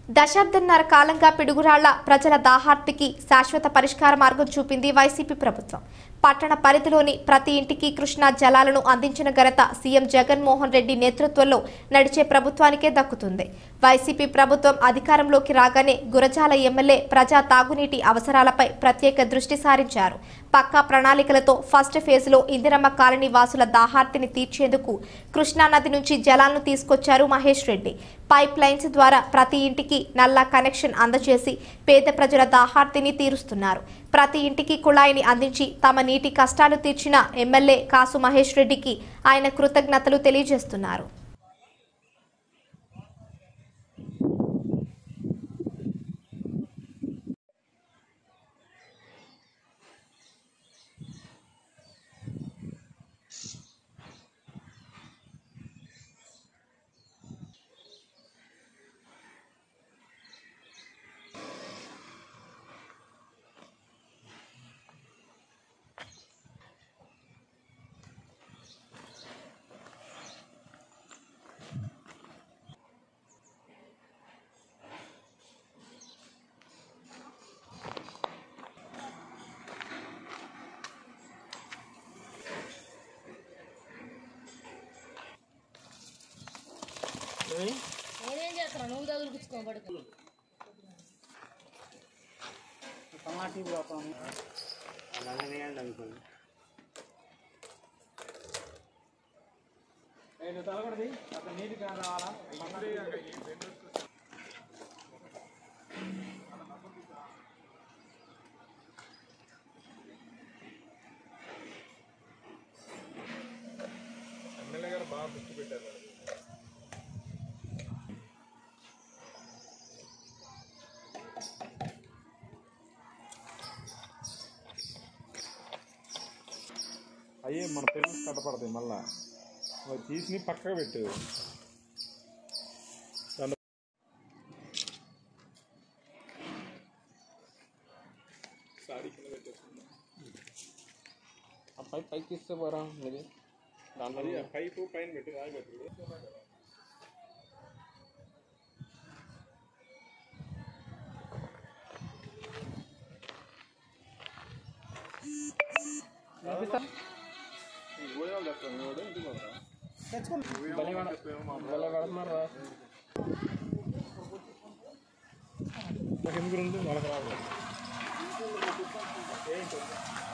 దశాబ్దన్నర కాలంగా పిడుగురాళ్ల ప్రజల దాహార్తికి శాశ్వత పరిష్కార మార్గం చూపింది వైసీపీ ప్రభుత్వం పట్టణ పరిధిలోని ప్రతి ఇంటికి కృష్ణా జలాలను అందించిన ఘనత సీఎం జగన్మోహన్ రెడ్డి నేతృత్వంలో నడిచే ప్రభుత్వానికే దక్కుతుంది వైసీపీ ప్రభుత్వం అధికారంలోకి రాగానే గురజాల ఎమ్మెల్యే ప్రజా తాగునీటి అవసరాలపై ప్రత్యేక దృష్టి సారించారు పక్కా ప్రణాళికలతో ఫస్ట్ ఫేజ్లో ఇందిరమ్మ కాలనీ వాసుల దాహార్తిని తీర్చేందుకు కృష్ణానది నుంచి జలాలను తీసుకొచ్చారు మహేష్ రెడ్డి పైప్ లైన్స్ ద్వారా ప్రతి ఇంటికి నల్ల కనెక్షన్ అందజేసి పేద ప్రజల దాహార్తిని తీరుస్తున్నారు ప్రతి ఇంటికి కుళాయిని అందించి తమ నీటి కష్టాలు తీర్చిన ఎమ్మెల్యే కాసు మహేష్ రెడ్డికి ఆయన కృతజ్ఞతలు తెలియజేస్తున్నారు నేనేం చేస్తాను నువ్వు తగులుకుచ్చుకోబడుకో అయ్యే మన పిల్లలు కట్టపడతాయి మళ్ళా అవి తీసి పక్కకు పెట్టు దాన్ని సారీ కింద పెట్టేసుకుందాం ఆ పైప్ పైకి తీస్తే పోరా ఇది దాంట్లో అది ఆ పైపు పైన పెట్టి రాయి పెట్టు భోజనాలు తెస్తాను వాడు ఇంటికి పోతా భలే పడ- భలే పడుతున్నారు రా. నాకు ఎందుకు రెండు వాళ్ళకి రాదు ఏంటి